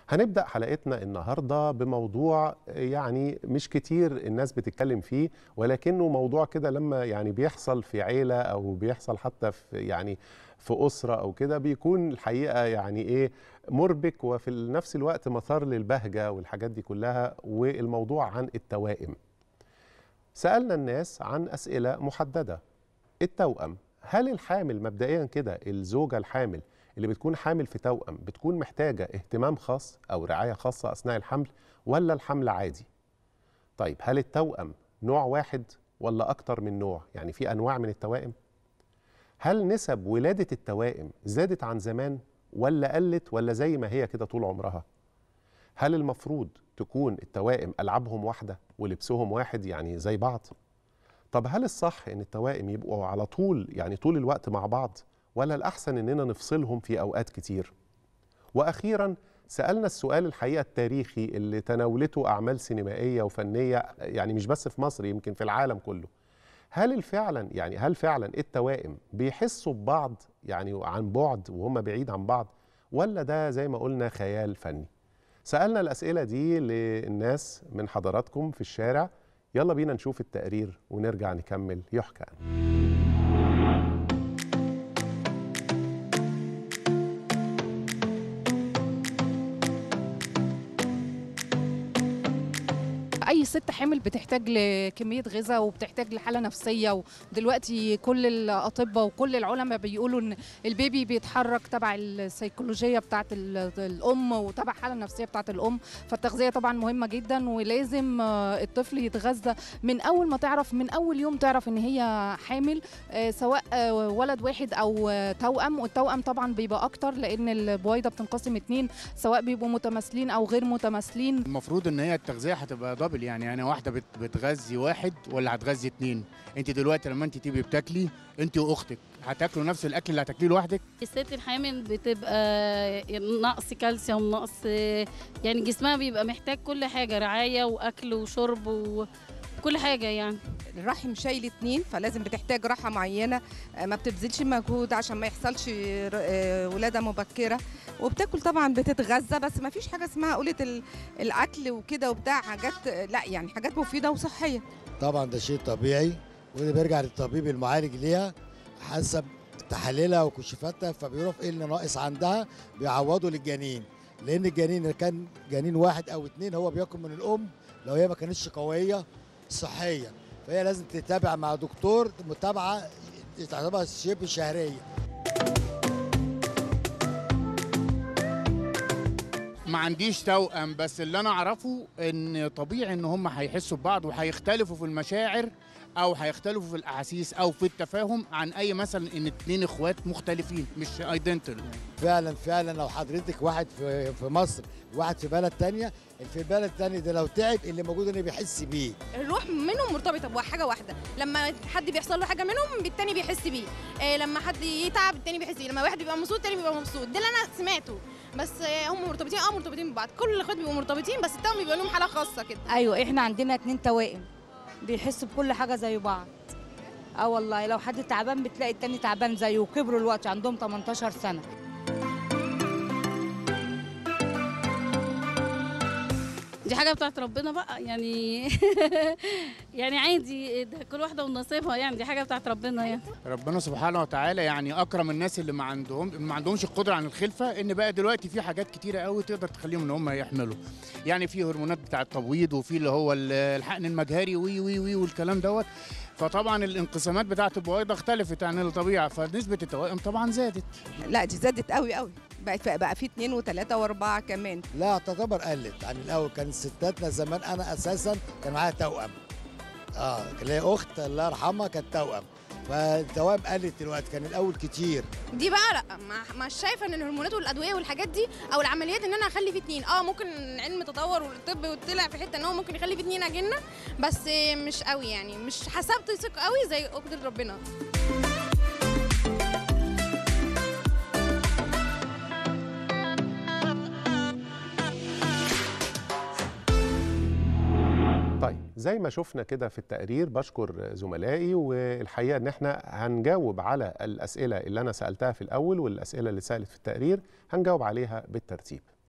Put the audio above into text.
هنبدأ حلقتنا النهاردة بموضوع يعني مش كتير الناس بتتكلم فيه ولكنه موضوع كده لما يعني بيحصل في عيلة أو بيحصل حتى في يعني في أسرة أو كده بيكون الحقيقة يعني إيه مربك وفي نفس الوقت مثار للبهجة والحاجات دي كلها والموضوع عن التوائم سألنا الناس عن أسئلة محددة التوأم هل الحامل مبدئيا كده الزوجة الحامل اللي بتكون حامل في توأم بتكون محتاجة اهتمام خاص أو رعاية خاصة أثناء الحمل ولا الحمل عادي؟ طيب هل التوأم نوع واحد ولا أكتر من نوع؟ يعني في أنواع من التوائم؟ هل نسب ولادة التوائم زادت عن زمان ولا قلت ولا زي ما هي كده طول عمرها؟ هل المفروض تكون التوائم ألعابهم واحدة ولبسهم واحد يعني زي بعض؟ طب هل الصح ان التوائم يبقوا على طول يعني طول الوقت مع بعض ولا الاحسن اننا نفصلهم في اوقات كتير واخيرا سالنا السؤال الحقيقه التاريخي اللي تناولته اعمال سينمائيه وفنيه يعني مش بس في مصر يمكن في العالم كله هل فعلا يعني هل فعلا التوائم بيحسوا ببعض يعني عن بعد وهم بعيد عن بعض ولا ده زي ما قلنا خيال فني سالنا الاسئله دي للناس من حضراتكم في الشارع يلا بينا نشوف التقرير ونرجع نكمل يحكى اي ست حامل بتحتاج لكميه غذاء وبتحتاج لحاله نفسيه ودلوقتي كل الاطباء وكل العلماء بيقولوا ان البيبي بيتحرك تبع السيكولوجيه بتاعه الام وتبع الحاله النفسيه بتاعه الام فالتغذيه طبعا مهمه جدا ولازم الطفل يتغذى من اول ما تعرف من اول يوم تعرف ان هي حامل سواء ولد واحد او توأم والتوأم طبعا بيبقى اكتر لان البويضه بتنقسم اتنين سواء بيبقوا متماثلين او غير متماثلين المفروض ان هي التغذيه هتبقى دبل يعني انا واحده بت بتغذي واحد ولا هتغذي اتنين انت دلوقتي لما انت تبقي بتاكلي انت واختك هتاكلوا نفس الاكل اللي هتاكليه لوحدك الست الحامل بتبقى نقص كالسيوم نقص يعني جسمها بيبقى محتاج كل حاجه رعايه واكل وشرب و كل حاجه يعني الرحم شايل اتنين فلازم بتحتاج راحه معينه ما بتبذلش مجهود عشان ما يحصلش ولاده مبكره وبتاكل طبعا بتتغذى بس ما فيش حاجه اسمها قله الاكل وكده وبتاع حاجات لا يعني حاجات مفيده وصحيه طبعا ده شيء طبيعي وده بيرجع للطبيب المعالج ليها حسب تحاليلها وكشوفاتها فبيروح ايه اللي ناقص عندها بيعوضه للجنين لان الجنين اللي كان جنين واحد او اتنين هو بياكل من الام لو هي ما كانتش قويه صحيا فهي لازم تتابع مع دكتور متابعه تعتبر شبه شهريه ما عنديش توأم بس اللي انا اعرفه ان طبيعي ان هم هيحسوا ببعض وهيختلفوا في المشاعر او هيختلفوا في الاحاسيس او في التفاهم عن اي مثلا ان اتنين اخوات مختلفين مش ايدنتال فعلا فعلا لو حضرتك واحد في في مصر وواحد في بلد تانية في البلد التاني ده لو تعب اللي موجود هنا بيحس بيه الروح منهم مرتبطه بحاجه واحده لما حد بيحصل له حاجه منهم التاني بيحس بيه إيه لما حد يتعب التاني بيحس بيه لما واحد بيبقى مبسوط التاني بيبقى مبسوط ده اللي انا سمعته بس هم مرتبطين اه مرتبطين ببعض كل الاخوات بيبقوا مرتبطين بس التوأم بيبقى لهم حاله خاصه كده ايوه احنا عندنا اتنين توائم بيحسوا بكل حاجه زي بعض اه والله لو حد تعبان بتلاقي التاني تعبان زيه وكبروا الوقت عندهم 18 سنه دي حاجه بتاعت ربنا بقى يعني يعني عادي ده كل واحده ونصيبها يعني دي حاجه بتاعت ربنا يعني ربنا سبحانه وتعالى يعني اكرم الناس اللي ما عندهم ما عندهمش القدره عن الخلفه ان بقى دلوقتي في حاجات كتيره قوي تقدر تخليهم ان هم يحملوا يعني في هرمونات بتاع التبويض وفي اللي هو الحقن المجهري وي وي وي والكلام دوت فطبعا الانقسامات بتاعت البويضه اختلفت عن الطبيعه فنسبه التوائم طبعا زادت لا دي زادت قوي قوي بقى بقى في اثنين وثلاثه واربعه كمان لا تعتبر قلت عن الاول كان ستاتنا زمان انا اساسا كان معايا توأم اه ليا اخت الله يرحمها كانت توأم فالتوائم قلت دلوقتي كان الاول كتير دي بقى لا مش شايفه ان الهرمونات والادويه والحاجات دي او العمليات ان انا اخلي في اتنين اه ممكن العلم تطور والطب وطلع في حته ان هو ممكن يخلي في اتنين اجنه بس مش قوي يعني مش حسبت ثقه قوي زي قدر ربنا طيب زي ما شفنا كده في التقرير بشكر زملائي والحقيقه ان احنا هنجاوب على الاسئله اللي انا سالتها في الاول والاسئله اللي سالت في التقرير هنجاوب عليها بالترتيب